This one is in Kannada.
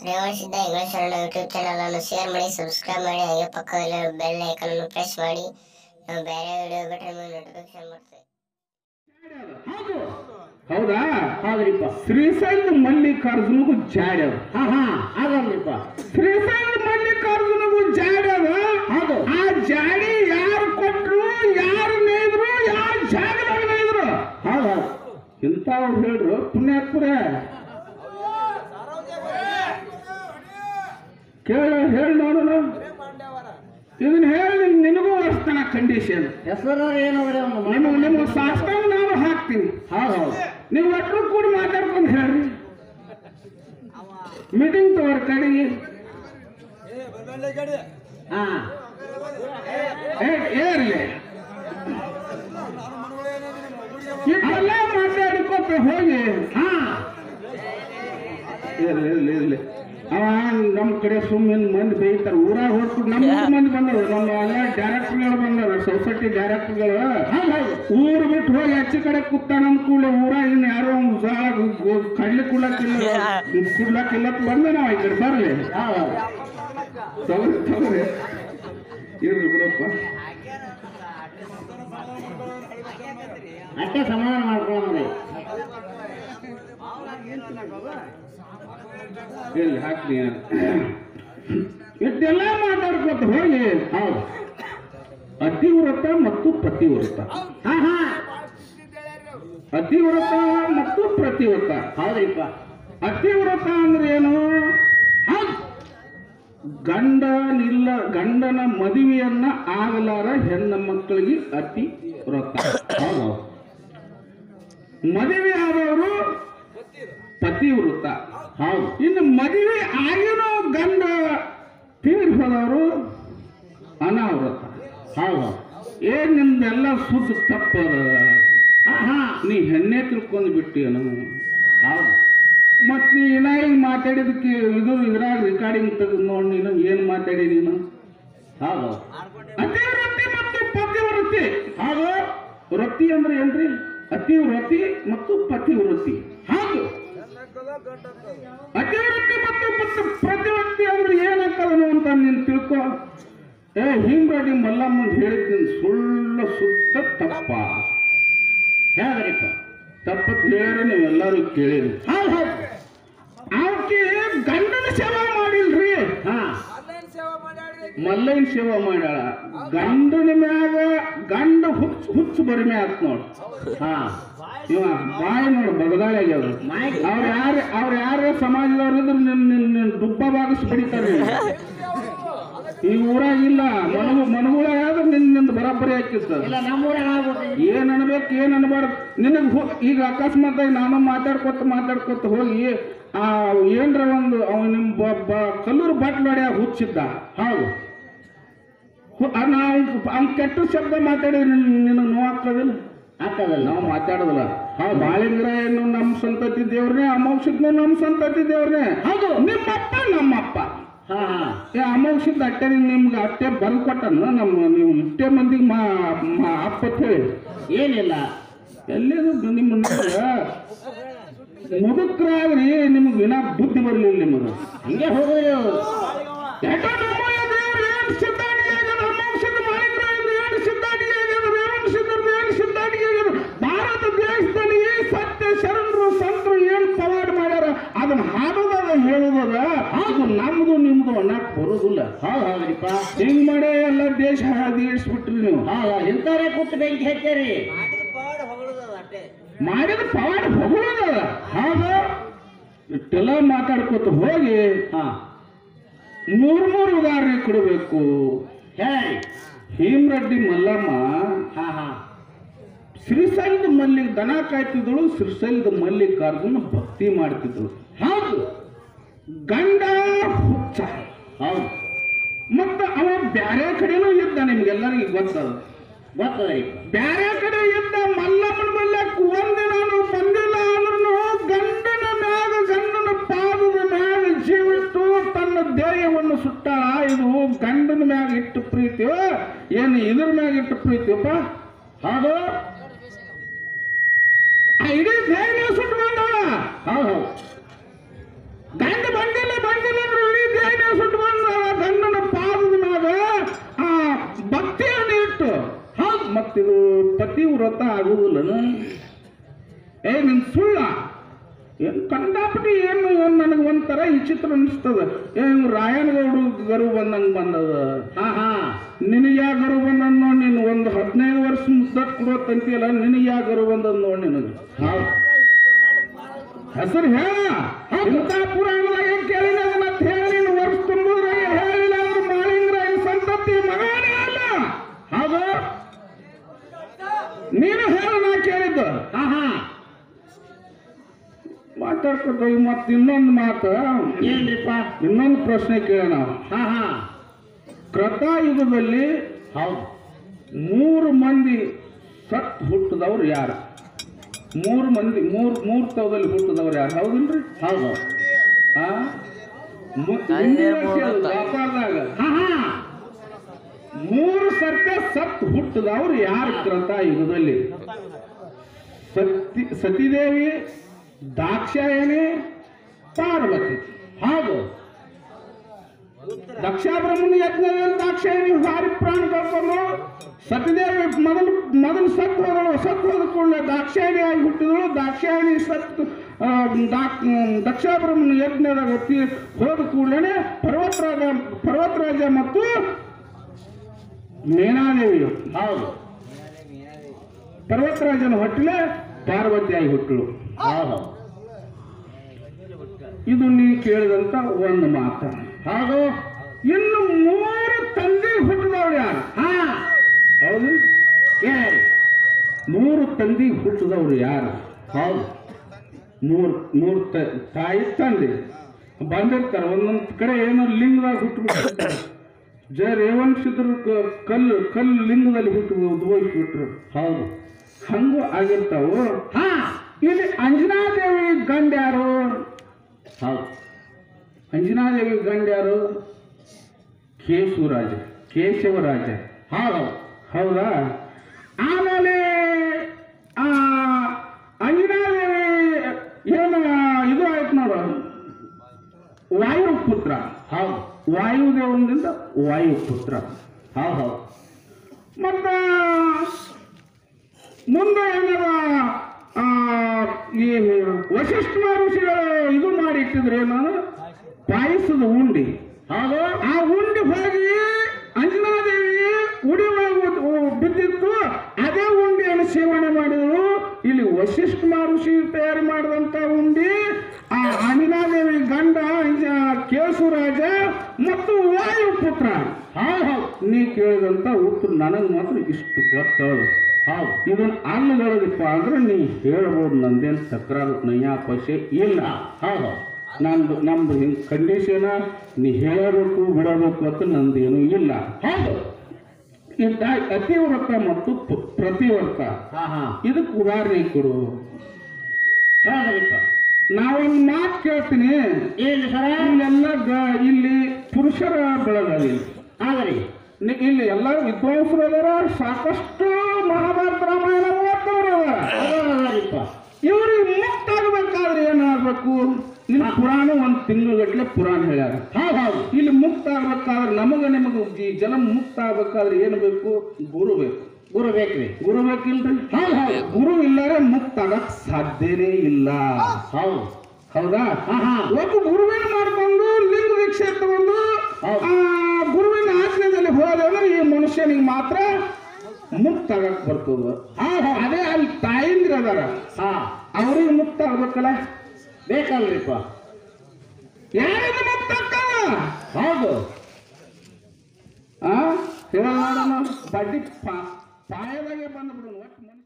Revanasiddha English Kannada YouTube channel ಅನ್ನು ಶೇರ್ ಮಾಡಿ ಸಬ್ಸ್ಕ್ರೈಬ್ ಮಾಡಿ ಹಾಗೆ ಪಕ್ಕದಲ್ಲಿ ಬೆಲ್ ಐಕನ್ ಅನ್ನು ಪ್ರೆಸ್ ಮಾಡಿ ನಾವು ಬೇರೆ ವಿಡಿಯೋ ಬಿಟ್ಟರೆ ನೋಟಿಫಿಕೇಶನ್ ಬರ್ತದೆ ಹೌದು ಹೌದಾ ಹೌದ್ರಿಪ್ಪ ಶ್ರೀಶೈಲ ಮಲ್ಲಿಕಾರ್ಜುನಗೂ ಜಾಡ್ಯವ ಹಾ ಹಾ ಆಗಲ್ರಿಪ್ಪ ಶ್ರೀಶೈಲ ಮಲ್ಲಿಕಾರ್ಜುನಗೂ ಜಾಡ್ಯವ ಹೌದು. ಆ ಜಾಡಿ ಯಾರು ಕೊಟ್ರು ಯಾರು ನೇದ್ರು ಯಾರ ಜಾಗದಾಗ ನೇದ್ರು ಹೌದು ಹೌದು ಇಂಥವ್ರು ಹೇಳ್ರು ಪುಣ್ಯಾತ್ಪುರ ಕೇಳ ಹೇಳಿ ನೋಡೋಣ ಇದನ್ನ ಹೇಳಿ ನಿನಗೂ ವರ್ಷತನ ಕಂಡೀಷನ್ ಹೆಸರು ಏನಂದ್ರೆ ಒಂದು ನಿಮಗೆ ನಿಮಗೆ ಸಾಷ್ಟಾಂಗ ನಾನು ಹಾಕ್ತೀನಿ ಹೌದು ಹೌದು ನೀವು ಒಟ್ಟರು ಕೂಡ ಮಾತಾಡ್ಕೊಂಡು ಹೇಳ್ರಿ ಮೀಟಿಂಗ್ ತಗೋರ್ ಕಡೆಗೆ ಹಾ ಏ- ಏರ್ಲಿ ಇಷ್ಟೆಲ್ಲ ಮಾತಾಡ್ಕೊತ ಹೋಗಿ ಹಾ ಇರ್ಲಿ ಇರ್ಲಿ ಇರ್ಲಿ ಅವ ನಮ್ಮ ಕಡೆ ಸುಮ್ಮನೆ ಮಂದಿ ಬೈತಾರೆ ಊರಾಗ ಹೊರಟು ನಮ್ಮ ಊರ್ ಮಂದಿ ಬಂದರು ನಮ್ಮ ಎಲ್ಲ ಡೈರೆಕ್ಟರ್ಗಳು ಬಂದರು ಸೊಸೈಟಿ ಡೈರೆಕ್ಟರ್ಗಳು ಹೌದು ಹೌದು ಊರು ಬಿಟ್ಟು ಹೋಗಿ ಆಚೆ ಕಡೆ ಕೂತಾನ ಕೂಡಲೇ ಊರಾಗ ಇನ್ನು ಯಾರೋ ಕಡ್ಲಿ ಕುಡ್ಲಕ್ಕಿಲ್ಲ ಕುಡ್ಲಕ್ಕಿಲ್ಲ ಬಂದ ನಾವು ಈ ಕಡೆ ಬರ್ಲಿ ಹೌದು ತಗೋರಿ ತಗೋರಿ ಇರ್ಲಿ ಬಿಡಪ್ಪ ಅಷ್ಟೇ ಸಮಾಧಾನ ಮಾಡ್ಕೊಳ್ಳೋದ್ರಿ ಇಲ್ಲಿ ಹಾಕ್ರಿ ಇಷ್ಟೆಲ್ಲ ಮಾತಾಡ್ಕೊತ ಹೋಗಿ ಹೌದು ಅತಿವ್ರತ ಮತ್ತು ಪ್ರತಿವ್ರತ ಹಾ ಹಾ ಅತಿವ್ರತ ಮತ್ತು ಪ್ರತಿವ್ರತ ಹೌದ್ರಿಪ್ಪ ಅತಿವ್ರತ ಅಂದ್ರೆ ಏನು ಹೌದ್. ಗಂಡನಿಲ್ಲ ಗಂಡನ ಮದುವೆಯನ್ನ ಆಗಲಾರ ಹೆಣ್ಣ ಮಕ್ಕಳಿಗೆ ಅತಿ ವ್ರತ ಹೌದು ಮದುವೆ ಆದವರು ಪತಿವ್ರತ ಹೌದು ಇನ್ನು ಮದುವೆ ಆಗಿರೋ ಗಂಡ ತೀರ್ ಹೋದವರು ಅನಾವೃತ ಹೌದು ಏನ್ ನಿಮ್ದೆಲ್ಲ ಸುದ್ದಿ ತಪ್ಪದ ಹಾ ಹಾ ನೀ ಹೆಣ್ಣೆ ತಿಳ್ಕೊಂಡು ಬಿಟ್ಟೇನು ಹೌದು ಮತ್ ನೀ ಇನ್ನ ಈಗ ಮಾತಾಡಿದಕ್ಕೆ ಇದು ಇದ್ರಾಗ ರೆಕಾರ್ಡಿಂಗ್ ತೆಗೆದು ನೋಡಿ ನೀನು ಏನ್ ಮಾತಾಡಿ ನೀನು ಹೌದು ಅತಿವೃತ್ತಿ ಮತ್ತು ಪತಿವೃತ್ತಿ ಹಾಗೂ ವೃತ್ತಿ ಅಂದ್ರೆ ಏನ್ರಿ ಅತಿವೃತ್ತಿ ಮತ್ತು ಪತಿವೃತ್ತಿ ಹಾಗೂ ಅತಿವೃತ್ತಿ ಮತ್ತು ಪತಿ- ಪ್ರತಿವೃತ್ತಿ ಅಂದ್ರೆ ಏನಾಗ್ತದನು ಅಂತ ನೀನು ತಿಳ್ಕೊ ಏ ಹಿಂಗಾಗಿ ಮಲ್ಲಮ್ಮಂದು ಹೇಳಿದ್ದೀನಿ ಸುಳ್ಳು ಸುತ್ತ ತಪ್ಪ ಹೇಳಿದ್ರಿಪ್ಪ ತಪ್ಪತ್ ಹೇಳಿ ನೀವೆಲ್ಲರೂ ಕೇಳಿರಿ ಹೌದು ಹೌದು ಆಕೆ ಗಂಡನ ಸೇವೆ ಮಾಡಿಲ್ರಿ ಹಾ ಮಲ್ಲೈನ್ ಸೇವೆ ಮಾಡ್ಯಾಳ ಗಂಡನ ಮ್ಯಾಗ ಗಂಡ ಹುಚ್ಚ ಹುಚ್ಚ ಬರಿಮೆ ಆತ್ ನೋಡ್ ಹಾ ಇವ ಬಾಯಿ ನೋಡು ಬಗದಾಳಿ ಆಗ್ಯಾವ ಮಾಹಿತಿ ಅವ್ರ ಯಾರ ಅವ್ರ ಯಾರ ಸಮಾಜದವ್ರು ಇದ್ರು ನಿನ್ ನಿನ್ ನಿನ್ ದುಬ್ಬ ಬಾಗಿಸಿ ಬಡಿತಾರೆ ಈ ಊರಾಗ ಇಲ್ಲ ಮನಗು ಮನಗುಳ ಯಾವ್ದು ನಿನ್ ನಿಂದ ಬರಾಬರಿ ಹಾಕಿತ್ತು ಇಲ್ಲ ನಮ್ಮೂರಾಗ ಆಗ್ಬಿಟ್ರಿ ಏನ್ ಅನ್ಬೇಕು ಏನ್ ಅನ್ಬಾರ್ದು ನಿನಗ್ ಹೋ- ಈಗ ಅಕಸ್ಮಾತ್ ಆಗಿ ನಾನು ಮಾತಾಡ್ಕೊತ ಮಾತಾಡ್ಕೊತ ಹೋಗಿ ಆ ಏನ್ರ ಒಂದು ಅವ ನಿಮ್ ಬ- ಬ- ಕಲ್ಲೂರು ಬಾಟ್ಲಾಡ್ಯ ಹುಚ್ಚಿದ್ದ ಹೌದು ಹು- ಆ ನಾವು ಅವ್ನ ಕೆಟ್ಟ ಶಬ್ದ ಮಾತಾಡಿದ್ರೆ ನಿನಗೆ ನೋವಾಗ್ತದಿಲ್ಲ ಆಗ್ತದಲ್ಲ ನಾವು ಮಾತಾಡೋದಿಲ್ಲ ಹೌದು ಬಾಳಿಂಗ್ರ ಏನು ನಮ್ಮ ಸಂತತಿ ದೇವ್ರನೇ ಅಮೋಕ್ಷದ್ನು ನಮ್ಮ ಸಂತತಿ ದೇವ್ರನೇ ಹೌದು ನಿಮ್ಮಪ್ಪ ನಮ್ಮಪ್ಪ ಹಾ ಹಾ ಏ ಅಮೋಕ್ಷದ ಅಟ್ಟೆ ನಿಮ್ಗೆ ಅಟ್ಟೆ ಬಲ್ ಕೊಟ್ಟನು ನಮ್ಮ ನೀವು ಇಷ್ಟೇ ಮಂದಿಗೆ ಮಾ ಮಾ ಅಪ್ಪ ಅಂತ ಹೇಳಿ ಏನಿಲ್ಲ ಎಲ್ಲಿದು ನಿಮ್ಮ ಮುದುಕ್ರಾಗ್ರಿ ನಿಮ್ಗೆ ವಿನ ಬುದ್ಧಿ ಬರಲಿಲ್ಲ ನಿಮಗೆ ಹಿಂಗೆ ಹೋಗುದ್ರಿ ಅವ್ರು. ಎಟ ನಮ್ಮಯ್ಯ ದೇವ್ರು ಏನ್ ಸಿದ್ಧಾಂತ ಆಗ್ಯದ, ಅಮೋಕ್ಷದ ಮಾಲೀಕರಾಗಿದ್ದ ಏನ್ ಸಿದ್ಧಾಂತ ಆಗ್ಯದ, ರೇವಣ ಸಿದ್ಧರ್ದು ಏನ್ ಸಿದ್ಧಾಂತ ಆಗ್ಯದ. ಭಾರತ ದೇಶದಲ್ಲಿ ಈ ಸತ್ಯ ಶರಣರು ಸಂತರು ಏನ್ ಪವಾಡ ಮಾಡ್ಯಾರ ಅದನ್ನ ಹಾಡೋದದ ಹೇಳೋದದ ಅದು ನಮ್ದು ನಿಮ್ದು ಅನ್ನಕ್ ಬರೋದಿಲ್ಲ ಹೌದು ಹೌದ್ರಿಪ್ಪ ಹಿಂಗ್ ಮಾಡೇ ಎಲ್ಲ ದೇಶ ಹಾದಿಗಿಡಿಸ್ಬಿಟ್ರಿ ನೀವು ಹೌದು ಇಂಥವ್ರೇ ಕೂತು ಬೆಂಕಿ ಹಚ್ಚಾರಿ ಮಾಡಿದ ಪವಾಡ ಹೊಗಳೋದದ ಹೌದು ಇಷ್ಟೆಲ್ಲ ಮಾತಾಡ್ಕೊತ ಹೋಗಿ ಹಾ ಮೂರ್ ಮೂರು ಉದಾಹರಣೆ ಕೊಡಬೇಕು ಹೇಳಿ ಭೀಮರೆಡ್ಡಿ ಮಲ್ಲಮ್ಮ ಹಾ ಹಾ ಶ್ರೀಶೈಲದ ಮಲ್ಲಿಗೆ ದನ ಕಾಯ್ತಿದ್ದಳು ಶ್ರೀಶೈಲದ ಮಲ್ಲಿಕಾರ್ಜುನ ಭಕ್ತಿ ಮಾಡ್ತಿದ್ದಳು ಹೌದು ಗಂಡ ಹುಚ್ಚ ಹೌದು ಮತ್ತ ಅವ ಬ್ಯಾರೆ ಕಡೆನೂ ಇದ್ದ ನಿಮ್ಗೆಲ್ಲರಿಗೂ ಗೊತ್ತದ ಗೊತ್ತದ್ರಿ ಬ್ಯಾರೆ ಕಡೆ ಇದ್ದ ಮಲ್ಲಮ್ಮನ ಮಲ್ಲಕ್ ಒಂದಿನಾನು ಬಂದಿಲ್ಲ ಅಂದ್ರೂ ಗಂಡನ ಮ್ಯಾಗ ಗಂಡನ ಪಾದದ ಮ್ಯಾಗ ಜೀವಿಟ್ಟು ತನ್ನ ದೇಹವನ್ನು ಸುಟ್ಟ ಇದು ಗಂಡನ ಮ್ಯಾಗ ಇಟ್ಟು ಪ್ರೀತಿಯೋ ಏನು ಇದ್ರ ಮ್ಯಾಗ ಇಟ್ಟು ಪ್ರೀತಿಯಪ್ಪ ಹೌದು ಆ ಇಡೀ ದೇಹ ಸುಟ್ಟು ಬಂದವ ಹೌದು ಹೌದು ಗಂಡ ಬಂದಿಲ್ಲ ಬಂದಿಲ್ಲ ಆಗುವುದಿಲ್ಲನ ಏ ನಿನ್ ಸುಳ್ಳ ಏನ್ ಕಂಡಾಪಟ್ಟಿ ಏನು ಏನು ನನಗೆ ಒಂಥರ ವಿಚಿತ್ರ ಅನಿಸ್ತದ ಏ ಇವ್ ರಾಯನಗೌಡು ಗರು ಬಂದಂಗೆ ಬಂದದ ಹಾ ಹಾ ನಿನಗೆ ಯಾ ಗರು ಬಂದದ್ ನೋಡಿ ನೀನು ಒಂದು ಹದಿನೈದು ವರ್ಷ ಮುದ್ದಟ್ ಕೊಡೋತಂತಿಯಲ್ಲ ನಿನಗೆ ಯಾ ಗರು ಬಂದದ್ ನೋಡಿ ನಿನಗೆ ಹೌದು ಹೆಸರು ಹೇಳ ಇಂಥ ಪುರಾಣದಾಗ ಏನ್ ಕೇಳಿದ ಅಂತ ಹೇಳಿ ನೀನು ವರ್ಷ ತುಂಬುದ್ರೆ ಹೇಳಿಲ್ಲ ಅಂದ್ರೆ ಮಾಳಿಂಗ್ರ ಈ ಸಂತತಿ ಮಗನೇ ಅಲ್ಲ ಹೌದು ನೀನು ಹೇಳು ನಾ ಕೇಳಿದ್ದು ಹಾ ಹಾ ಮಾತಾಡ್ಕೊತ ಮತ್ತೆ ಇನ್ನೊಂದು ಮಾತು ಏನ್ರಿಪ್ಪ ಇನ್ನೊಂದು ಪ್ರಶ್ನೆ ಕೇಳೋಣ ಹಾ ಹಾ ಕೃತಾಯುಗದಲ್ಲಿ ಹೌದು ಮೂರು ಮಂದಿ ಸತ್ ಹುಟ್ಟಿದವ್ರು ಯಾರು ಮೂರು ಮಂದಿ ಮೂರು ಮೂರು ತವದಲ್ಲಿ ಹುಟ್ಟಿದವ್ರು ಯಾರು ಹೌದಿಲ್ರಿ ಹೌದು ಆ ಮು- ಹಿಂದಿನ ವರ್ಷ ವ್ಯಾಪಾರದಾಗ ಹಾ ಹಾ ಮೂರು ಸರ್ತ ಸತ್ ಹುಟ್ಟಿದವ್ರು ಯಾರು ಕೃತಾಯುಗದಲ್ಲಿ ಸತಿ ಸತಿದೇವಿ ದಾಕ್ಷಾಯಣಿ ಪಾರ್ವತಿ ಹೌದು ದಕ್ಷಾಬ್ರಹ್ಮಣ ಯಜ್ಞದಲ್ಲಿ ದಾಕ್ಷಾಯಣಿ ಭಾರಿ ಪ್ರಾಣ ಕಳ್ಕೊಂಡು ಸತಿದೇವಿ ಮೊದಲು ಮೊದಲು ಸತ್ ಹೋದಳು ಸತ್ ಹೋದ ಕೂಡಲೇ ದಾಕ್ಷಾಯಣಿ ಆಗಿ ಹುಟ್ಟಿದಳು ದಾಕ್ಷಾಯಣಿ ಸತ್ ಆ, ದಾ- ದಕ್ಷಾಬ್ರಹ್ಮಣ ಯಜ್ಞದಾಗ ತಿ- ಹೋದ ಕೂಡಲೇ ಪರ್ವತರಾಜ ಪರ್ವತರಾಜ ಮತ್ತು ಮೇನಾದೇವಿಯು ಹೌದು ಪರ್ವತರಾಜನ ಹೊಟ್ಟಲೆ ಪಾರ್ವತಿಯಾಗಿ ಹುಟ್ಟಳು ಹೌದು ಇದು ನೀವು ಕೇಳಿದಂತ ಒಂದು ಮಾತು ಹೌದು ಇನ್ನು ಮೂರು ತಂದೆ ಹುಟ್ಟಿದವಳು ಯಾರು ಹಾ ಹೌದು ಕೇಳಿ ಮೂರು ತಂದೆ ಹುಟ್ಟಿದವ್ರು ಯಾರು ಹೌದು ಮೂರು ಮೂರು ತ- ತಾಯಿ ತಂದೆ ಬಂದಿರ್ತಾರೆ ಒಂದೊಂದು ಕಡೆ ಏನೋ ಲಿಂಗದಾಗ ಹುಟ್ಟುಬಿಟ್ಟಿರ್ತಾರೆ ಜಯ ರೇವಂಶಿದ್ರು ಕ- ಕಲ್ಲು ಕಲ್ಲು ಲಿಂಗದಲ್ಲಿ ಹುಟ್ಟು ಉದ್ಭವಿಸ್ಬಿಟ್ರು ಹೌದು ಹಂಗೂ ಆಗಿರ್ತಾವು ಹಾ ಇಲ್ಲಿ ಅಂಜನಾದೇವಿ ಗಂಡ ಯಾರು ಹೌದು ಅಂಜನಾದೇವಿ ಗಂಡ ಯಾರು ಕೇಶವರಾಜ ಕೇಶವರಾಜ ಹೌದು ಹೌದಾ ಆಮೇಲೆ ಆ ಅಂಜನಾದೇವಿ ಏನು ಇದು ಆಯ್ತು ನೋಡು ವಾಯು ಪುತ್ರ ಹೌದು ವಾಯುದೇವನಿಂದ ವಾಯು ಪುತ್ರ ಹೌದು ಹೌದು ಮತ್ತ ಮುಂದೆ ಏನಾರ ಆ, ಈ ವಶಿಷ್ಠ ಋಷಿಗಳು ಇದು ಮಾಡಿ ಇಟ್ಟಿದ್ರೆ ನಾನು ಪಾಯಸದ ಉಂಡಿ ಹೌದು ಆ ಉಂಡಿ ಹೋಗಿ ಅಂಜನಾದೇವಿ ಉಡಿ ಒಳಗೆ ಉ- ಬಿದ್ದಿತ್ತು ಅದೇ ಉಂಡಿಯನ್ನು ಸೇವನೆ ಮಾಡಿದಳು ಇಲ್ಲಿ ವಶಿಷ್ಠ ಋಷಿ ತಯಾರು ಮಾಡಿದಂತ ಉಂಡಿ ಆ ಅಂಜನಾದೇವಿ ಗಂಡ ಅಂಜ- ಕೇಸುರಾಜ ಮತ್ತು ವಾಯುಪುತ್ರ ಹೌದು ಹೌದು ನೀ ಕೇಳಿದಂತ ಉತ್ತರ ನನಗೆ ಮಾತ್ರ ಇಷ್ಟು ಗೊತ್ತಳು ಹೌದು ಇದನ್ನ ಅನ್ನಗಳದಪ್ಪ ಅಂದ್ರೆ ನೀ ಹೇಳ್ಬೋದು ನಂದೇನು ತಕರಾರು ನಯ್ಯ ಪಶೆ ಇಲ್ಲ ಹೌದು ನಂದು ನಮ್ದು ಹಿಂಗೆ ಕಂಡೀಷನ ನೀ ಹೇಳಬೇಕು ಬಿಡಬೇಕು ಅಂತ ನಂದೇನು ಇಲ್ಲ ಹೌದು ಇದ್ದ ಅತಿವ್ರತ ಮತ್ತು ಪ- ಪ್ರತಿವ್ರತ ಹಾ ಹಾ ಇದಕ್ಕೆ ಉದಾಹರಣೆ ಕೊಡು ಹೌದ್ರಿಪ್ಪ ನಾವೊಂದು ಮಾತು ಕೇಳ್ತೀನಿ ಏನು ಸರ ಇಲ್ಲೆಲ್ಲ ಗ- ಇಲ್ಲಿ ಪುರುಷರ ಬೆಳಗಲಿ ಆಗಲಿ ನಿ- ಇಲ್ಲಿ ಎಲ್ಲ ವಿದ್ವಾಂಸರು ಅದಾರ ಸಾಕಷ್ಟು ಮಹಾಭಾರತ ರಾಮಾಯಣ ಓದ್ತವ್ರು ಅದಾರ ಹೌದರಿಪ್ಪ ಇವ್ರಿಗೆ ಮುಕ್ತ ಆಗ್ಬೇಕಾದ್ರೆ ಏನಾಗಬೇಕು ಇಲ್ಲಿ ಪುರಾಣ ಒಂದು ತಿಂಗಳಗಟ್ಲೆ ಪುರಾಣ ಹೇಳ್ಯಾರ ಹೌದು ಹೌದು ಇಲ್ಲಿ ಮುಕ್ತ ಆಗ್ಬೇಕಾದ್ರೆ ನಮಗ ನಿಮಗೆ ಈ ಜನ ಮುಕ್ತ ಆಗ್ಬೇಕಾದ್ರೆ ಏನು ಬೇಕು ಗುರು ಬೇಕು ಗುರು ಬೇಕ್ರಿ ಗುರು ಬೇಕಿಲ್ರಿ ಹೌದು ಹೌದು ಗುರು ಇಲ್ಲರೆ ಮುಕ್ತ ಆಗಕ್ ಸಾಧ್ಯನೇ ಇಲ್ಲ ಹೌದು ಹೌದಾ ಹಾ ಹಾ ಒಬ್ಬ ಗುರುವಿನ ಮಾಡ್ಕೊಂಡು ಲಿಂಗ ದೀಕ್ಷೆ ತಗೊಂಡು ಹೌದು. ಆ ಗುರುವಿನ ಆಶ್ರಯದಲ್ಲಿ ಹೋದ್ರೆ ಈ ಮನುಷ್ಯನಿಗೆ ಮಾತ್ರ ಮುಕ್ತ ಆಗಕ್ ಬರ್ತದ ಅದೇ ಅಲ್ಲಿ ತಾಯಿಂದ್ರ ಅದಾರ ಹಾ ಅವ್ರಿಗೆ ಮುಕ್ತ ಆಗ್ಬೇಕಲ್ಲ ಬೇಕಲ್ರಿಪ್ಪ ಯಾರಿಂದ ಮುಕ್ತ ಆಗ್ತಾವ ಹೌದು ಆ ಹೇಳ ನೋಡೋಣ ಬಡ್ಡಿ ಪಾ- ಪಾಯದಾಗೆ ಬಂದ್ಬಿಡು ಒಟ್ಟು ಮನುಷ್ಯ